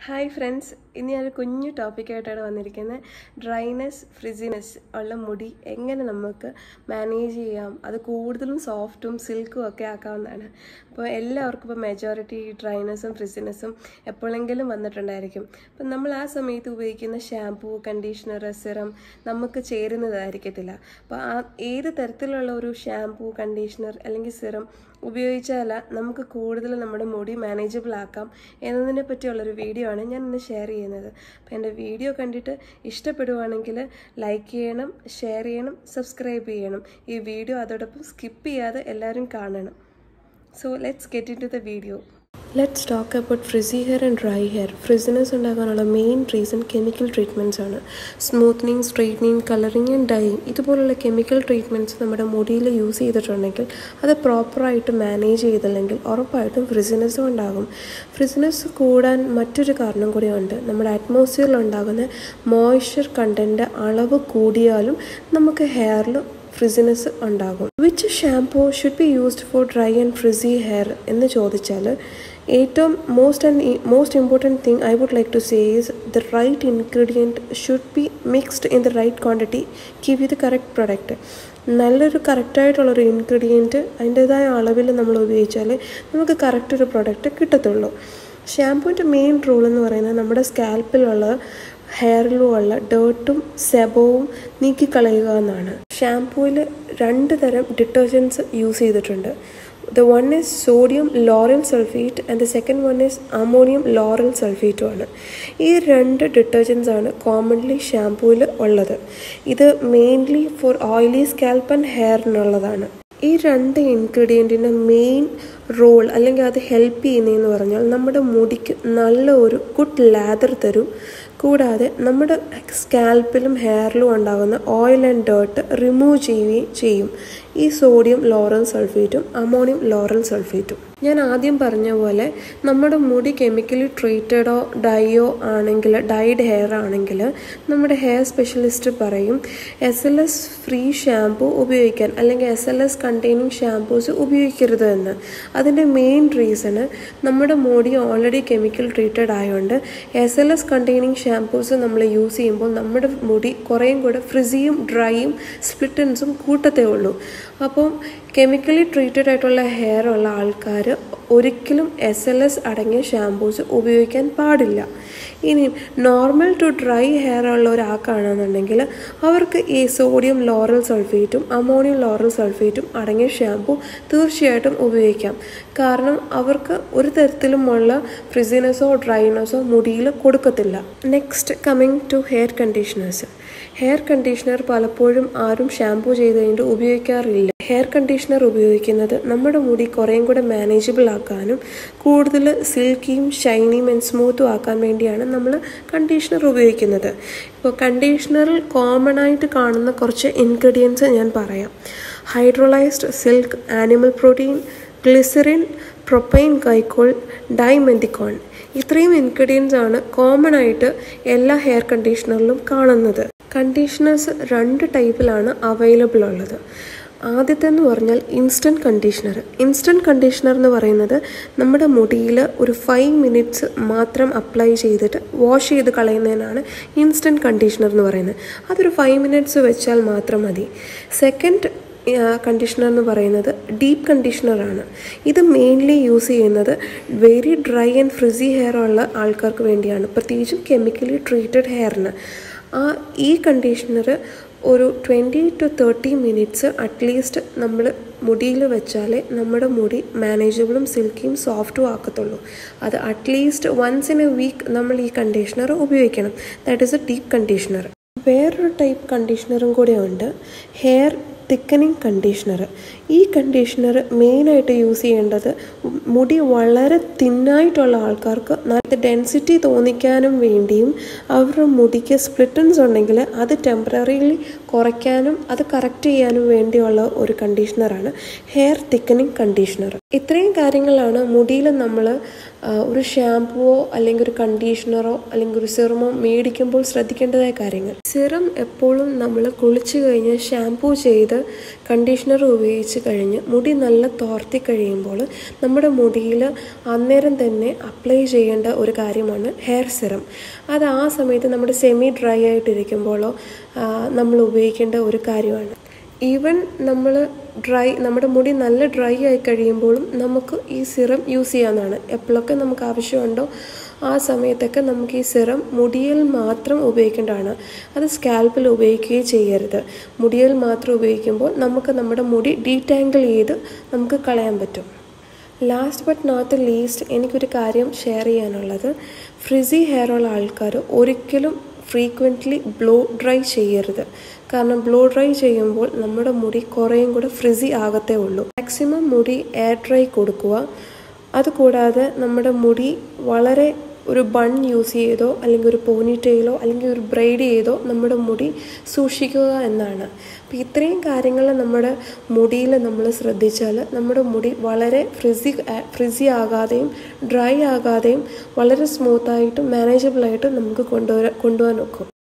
hi friends ഇന്ന് ഞാനൊരു കുഞ്ഞു ടോപ്പിക്കായിട്ടാണ് വന്നിരിക്കുന്നത് ഡ്രൈനെസ് ഫ്രിസിനെസ് ഉള്ള മുടി എങ്ങനെ നമുക്ക് മാനേജ് ചെയ്യാം അത് കൂടുതലും സോഫ്റ്റും സിൽക്കും ഒക്കെ ആക്കാവുന്നതാണ് അപ്പോൾ എല്ലാവർക്കും ഇപ്പോൾ മെജോറിറ്റി ഡ്രൈനെസ്സും ഫ്രിസിനെസ്സും എപ്പോഴെങ്കിലും വന്നിട്ടുണ്ടായിരിക്കും അപ്പം നമ്മൾ ആ സമയത്ത് ഉപയോഗിക്കുന്ന ഷാംപൂ കണ്ടീഷണർ സിറം നമുക്ക് ചേരുന്നതായിരിക്കത്തില്ല അപ്പോൾ ആ ഏത് തരത്തിലുള്ള ഒരു ഷാംപൂ കണ്ടീഷണർ അല്ലെങ്കിൽ സിറം ഉപയോഗിച്ചാൽ നമുക്ക് കൂടുതൽ നമ്മുടെ മുടി മാനേജബിൾ ആക്കാം എന്നതിനെ പറ്റിയുള്ളൊരു വീഡിയോ ആണ് ഞാൻ ഇന്ന് ഷെയർ ചെയ്യുന്നത് അപ്പോൾ എൻ്റെ വീഡിയോ കണ്ടിട്ട് ഇഷ്ടപ്പെടുവാണെങ്കിൽ ലൈക്ക് ചെയ്യണം ഷെയർ ചെയ്യണം സബ്സ്ക്രൈബ് ചെയ്യണം ഈ വീഡിയോ അതോടൊപ്പം സ്കിപ്പ് ചെയ്യാതെ എല്ലാവരും കാണണം so let's get into the video let's talk about frizzy hair and dry hair frizziness ഉണ്ടാകാനുള്ള മെയിൻ റീസൺ കെമിക്കൽ ട്രീറ്റ്മെൻറ്റ്സ് ആണ് smoothening straightening colouring and dyeing ഇതുപോലുള്ള കെമിക്കൽ ട്രീറ്റ്മെൻറ്റ്സ് നമ്മുടെ മുടിയിൽ യൂസ് ചെയ്തിട്ടുണ്ടെങ്കിൽ അത് പ്രോപ്പറായിട്ട് മാനേജ് ചെയ്തില്ലെങ്കിൽ ഉറപ്പായിട്ടും ഫ്രിസിനെസ്സും ഉണ്ടാകും ഫ്രിസിനെസ് കൂടാൻ മറ്റൊരു കാരണം കൂടിയുണ്ട് നമ്മുടെ അറ്റ്മോസ്ഫിയറിൽ ഉണ്ടാകുന്ന മോയ്സ്ചർ കണ്ടൻറ്റ് അളവ് കൂടിയാലും നമുക്ക് ഹെയറിൽ ഫ്രിസിനെസ് ഉണ്ടാകും which shampoo should be used for dry and frizzy hair എന്ന് ചോദിച്ചാൽ ഏറ്റവും most and most important thing I would like to say is the right ingredient should be mixed in the right quantity give you the correct product നല്ലൊരു കറക്റ്റായിട്ടുള്ളൊരു ingredient അതിൻ്റേതായ അളവിൽ നമ്മൾ ഉപയോഗിച്ചാൽ നമുക്ക് കറക്റ്റ് ഒരു പ്രൊഡക്റ്റ് കിട്ടത്തുള്ളൂ ഷാമ്പൂവിൻ്റെ മെയിൻ റൂൾ എന്ന് പറയുന്നത് നമ്മുടെ സ്കാൽപ്പിലുള്ള ഹെയറിലുമുള്ള ഡേർട്ടും സെബവും നീക്കിക്കളയുക എന്നാണ് ഷാംപൂവിൽ രണ്ട് തരം ഡിറ്റർജൻസ് യൂസ് ചെയ്തിട്ടുണ്ട് the one is sodium lauryl sulphate and the second one is ammonium lauryl സൾഫേറ്റും ആണ് ഈ രണ്ട് ഡിറ്റർജൻസ് ആണ് കോമൺലി ഷാംപൂവിൽ ഉള്ളത് ഇത് mainly for oily scalp and ഹെയറിനുള്ളതാണ് ഈ രണ്ട് ഇൻഗ്രീഡിയൻറ്റിൻ്റെ മെയിൻ റോൾ അല്ലെങ്കിൽ അത് ഹെൽപ്പ് ചെയ്യുന്നതെന്ന് പറഞ്ഞാൽ നമ്മുടെ മുടിക്ക് നല്ല ഒരു ഗുഡ് ലാദർ തരും കൂടാതെ നമ്മുടെ സ്കാൽപ്പിലും ഹെയറിലും ഉണ്ടാകുന്ന ഓയിൽ ആൻഡ് ഡേർട്ട് റിമൂവ് ചെയ്യുകയും ചെയ്യും ഈ സോഡിയം ലോറൽ സൾഫേറ്റും അമോണിയം ലോറൽ സൾഫേറ്റും ഞാൻ ആദ്യം പറഞ്ഞ പോലെ നമ്മുടെ മുടി കെമിക്കലി ട്രീറ്റഡോ ഡൈയോ ആണെങ്കിൽ ഡൈഡ് ഹെയർ ആണെങ്കിൽ നമ്മുടെ ഹെയർ സ്പെഷ്യലിസ്റ്റ് പറയും S L S free shampoo ഉപയോഗിക്കാൻ അല്ലെങ്കിൽ S L S containing shampoos ഉപയോഗിക്കരുത് എന്ന് അതിൻ്റെ മെയിൻ റീസണ് നമ്മുടെ മുടി ഓൾറെഡി കെമിക്കൽ ട്രീറ്റഡ് ആയതുകൊണ്ട് S L S containing shampoos നമ്മൾ യൂസ് ചെയ്യുമ്പോൾ നമ്മുടെ മുടി കുറേയും കൂടെ ഫ്രിസിയും ഡ്രൈയും സ്പ്ലിറ്റൻസും കൂട്ടത്തേ ഉള്ളൂ അപ്പം കെമിക്കലി ട്രീറ്റഡ് ആയിട്ടുള്ള ഹെയർ ഉള്ള ആൾക്കാർ ഒരിക്കലും എസ് എൽ എസ് അടങ്ങിയ ഷാംപൂസ് ഉപയോഗിക്കാൻ പാടില്ല ഇനി നോർമൽ ടു ഡ്രൈ ഹെയർ ഉള്ള ഒരാൾക്കാണെന്നുണ്ടെങ്കിൽ അവർക്ക് ഈ സോഡിയം ലോറൽ സൾഫേറ്റും അമോണിയം ലോറൽ സൾഫേറ്റും അടങ്ങിയ ഷാംപൂ തീർച്ചയായിട്ടും ഉപയോഗിക്കാം കാരണം അവർക്ക് ഒരു തരത്തിലുമുള്ള ഫ്രിസിനെസ്സോ ഡ്രൈനെസ്സോ മുടിയിൽ കൊടുക്കത്തില്ല next coming to hair conditioners hair conditioner പലപ്പോഴും ആരും ഷാംപൂ ചെയ്ത് കഴിഞ്ഞിട്ട് ഉപയോഗിക്കാറില്ല ഹെയർ കണ്ടീഷണർ ഉപയോഗിക്കുന്നത് നമ്മുടെ മുടി കുറേയും കൂടെ മാനേജബിൾ ആക്കാനും കൂടുതൽ സിൽക്കിയും ഷൈനിയും ആൻഡ് സ്മൂത്തും ആക്കാൻ വേണ്ടിയാണ് നമ്മൾ കണ്ടീഷണർ ഉപയോഗിക്കുന്നത് ഇപ്പോൾ കണ്ടീഷണറിൽ കോമൺ ആയിട്ട് കാണുന്ന കുറച്ച് ഇൻഗ്രീഡിയൻസ് ഞാൻ പറയാം hydrolysed silk animal protein glycerin propylene glycol dimethicone ഇത്രയും ഇൻഗ്രീഡിയൻസ് ആണ് കോമൺ ആയിട്ട് എല്ലാ ഹെയർ കണ്ടീഷണറിലും കാണുന്നത് കണ്ടീഷണേഴ്സ് രണ്ട് ടൈപ്പിലാണ് അവൈലബിൾ ഉള്ളത് ആദ്യത്തെ എന്ന് പറഞ്ഞാൽ ഇൻസ്റ്റൻറ്റ് കണ്ടീഷണർ ഇൻസ്റ്റൻറ്റ് കണ്ടീഷണർ എന്ന് പറയുന്നത് നമ്മുടെ മുടിയിൽ ഒരു ഫൈവ് മിനിറ്റ്സ് മാത്രം അപ്ലൈ ചെയ്തിട്ട് വാഷ് ചെയ്ത് കളയുന്നതിനാണ് ഇൻസ്റ്റൻറ്റ് കണ്ടീഷണർ എന്ന് പറയുന്നത് അതൊരു ഫൈവ് മിനിറ്റ്സ് വെച്ചാൽ മാത്രം മതി സെക്കൻഡ് കണ്ടീഷണർ എന്ന് പറയുന്നത് ഡീപ്പ് കണ്ടീഷണറാണ് ഇത് മെയിൻലി യൂസ് ചെയ്യുന്നത് very dry and frizzy hair ഉള്ള ആൾക്കാർക്ക് വേണ്ടിയാണ് പ്രത്യേകിച്ചും കെമിക്കലി ട്രീറ്റഡ് ഹെയറിന് ആ ഈ കണ്ടീഷണർ ഒരു twenty to thirty minutes at least നമ്മൾ മുടിയിൽ വെച്ചാലേ നമ്മുടെ മുടി മാനേജബിളും സിൽക്കിയും സോഫ്റ്റും ആക്കത്തുള്ളൂ അത് at least once in a week നമ്മൾ ഈ കണ്ടീഷണർ ഉപയോഗിക്കണം that is a deep conditioner വേറൊരു ടൈപ്പ് കണ്ടീഷണറും കൂടെ ഉണ്ട് ഹെയർ തിക്കനിങ് കണ്ടീഷണർ ഈ കണ്ടീഷണർ മെയിനായിട്ട് യൂസ് ചെയ്യേണ്ടത് മുടി വളരെ തിന്നായിട്ടുള്ള ആൾക്കാർക്ക് നല്ല ഡെൻസിറ്റി തോന്നിക്കാനും വേണ്ടിയും അവരുടെ മുടിക്ക് സ്പ്ലിറ്റൻസ് ഉണ്ടെങ്കിൽ അത് ടെമ്പററിലി കുറയ്ക്കാനും അത് കറക്റ്റ് ചെയ്യാനും വേണ്ടിയുള്ള ഒരു കണ്ടീഷണറാണ് ഹെയർ തിക്കനിങ് കണ്ടീഷണർ ഇത്രയും കാര്യങ്ങളാണ് മുടിയിൽ നമ്മൾ ഒരു ഷാമ്പുവോ അല്ലെങ്കിൽ ഒരു കണ്ടീഷണറോ അല്ലെങ്കിൽ ഒരു സിറമോ മേടിക്കുമ്പോൾ ശ്രദ്ധിക്കേണ്ടതായ കാര്യങ്ങൾ സിറം എപ്പോഴും നമ്മൾ കുളിച്ച് കഴിഞ്ഞ് ഷാമ്പൂ ചെയ്ത് കണ്ടീഷണർ ഉപയോഗിച്ച് കഴിഞ്ഞ് മുടി നല്ല തോർത്തി കഴിയുമ്പോൾ നമ്മുടെ മുടിയിൽ അന്നേരം തന്നെ അപ്ലൈ ചെയ്യേണ്ട ഒരു കാര്യമാണ് ഹെയർ സിറം അത് ആ സമയത്ത് നമ്മുടെ സെമി ഡ്രൈ ആയിട്ടിരിക്കുമ്പോഴോ നമ്മൾ ഉപയോഗിക്കേണ്ട ഒരു കാര്യമാണ് ഈവൻ നമ്മൾ ഡ്രൈ നമ്മുടെ മുടി നല്ല ഡ്രൈ ആയി കഴിയുമ്പോഴും നമുക്ക് ഈ സിറം യൂസ് ചെയ്യാവുന്നതാണ് എപ്പോഴൊക്കെ നമുക്ക് ആവശ്യമുണ്ടോ ആ സമയത്തൊക്കെ നമുക്ക് ഈ സിറം മുടിയിൽ മാത്രം ഉപയോഗിക്കേണ്ടതാണ് അത് സ്കാൽപ്പിൽ ഉപയോഗിക്കുകയും ചെയ്യരുത് മുടിയിൽ മാത്രം ഉപയോഗിക്കുമ്പോൾ നമുക്ക് നമ്മുടെ മുടി ഡീറ്റാങ്കിൾ ചെയ്ത് നമുക്ക് കളയാൻ പറ്റും last but not the least എനിക്കൊരു കാര്യം ഷെയർ ചെയ്യാനുള്ളത് ഫ്രിസി ഹെയർ ഉള്ള ആൾക്കാർ ഒരിക്കലും ഫ്രീക്വൻ്റ്ലി ബ്ലോ ഡ്രൈ ചെയ്യരുത് കാരണം ബ്ലോ ഡ്രൈ ചെയ്യുമ്പോൾ നമ്മുടെ മുടി കുറേയും കൂടെ ഫ്രിസി ആകത്തേ ഉള്ളൂ മാക്സിമം മുടി എയർ ഡ്രൈ കൊടുക്കുക അതുകൂടാതെ നമ്മുടെ മുടി വളരെ ഒരു ബൺ യൂസ് ചെയ്തോ അല്ലെങ്കിൽ ഒരു പോനി ടെയിലോ അല്ലെങ്കിൽ ഒരു ബ്രൈഡ് ചെയ്തോ നമ്മുടെ മുടി സൂക്ഷിക്കുക എന്നാണ് അപ്പോൾ ഇത്രയും കാര്യങ്ങൾ നമ്മുടെ മുടിയിൽ നമ്മൾ ശ്രദ്ധിച്ചാൽ നമ്മുടെ മുടി വളരെ ഫ്രിസി ഫ്രിസി ആകാതെയും ഡ്രൈ ആകാതെയും വളരെ സ്മൂത്തായിട്ടും മാനേജബിളായിട്ടും നമുക്ക് കൊണ്ടുവരാൻ കൊണ്ടുപോകാൻ നോക്കും